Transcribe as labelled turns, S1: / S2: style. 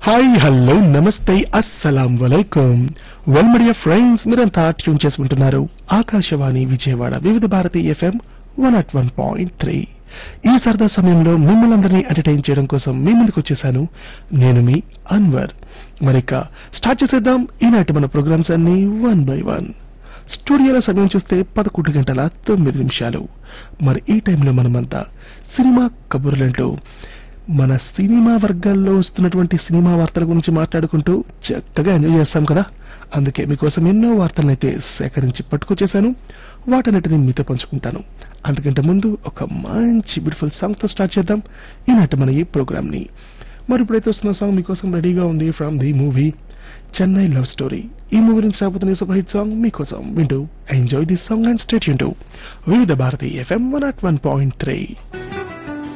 S1: hi hello నమస్తే అస్సలాం వలైకుం వెల్ మీడియా ఫ్రెండ్స్ మీరంతా ట్యూన్ చేసుకుంటున్నారు Akashvani Vijayawada Vividh Bharati FM one at one point three ఈ సరదా సమయంలో మిమ్మల్ని అందరినీ ఎంటర్టైన్ చేయడం కోసం మీ ముందుకు వచ్చేసాను నేను మీ అన్వర్ మరిక స్టార్ట్ చేసేద్దాం ఈనాటి మన ప్రోగ్రామ్స్ అన్ని వన్ బై వన్ స్టూడియోలో సమయం చూస్తే పదకొండు గంటల తొమ్మిది నిమిషాలు మరి ఈ టైంలో మనమంతా సినిమా కబుర్లంటూ మన సినిమా వర్గాల్లో వస్తున్నటువంటి సినిమా వార్తల గురించి మాట్లాడుకుంటూ చక్కగా ఎంజాయ్ చేస్తాం కదా అందుకే మీకోసం ఎన్నో వార్తలను అయితే సేకరించి పట్టుకొచ్చేసాను వాటన్నిటిని మీతో పంచుకుంటాను అందుకంటే ముందు ఒక మంచి బ్యూటిఫుల్ సాంగ్ తో స్టార్ట్ చేద్దాం ఈనాటి మన ఈ ప్రోగ్రామ్ ని మరి ఇప్పుడైతే వస్తున్న సాంగ్ మీకోసం రెడీగా ఉంది from the movie Chennai love story ఈ మూవీ నుంచి రాబోతున్న ఈ సూపర్ హిట్ సాంగ్ మీకోసం వింటూ enjoy this song and state Vividh Bharati FM one at one point three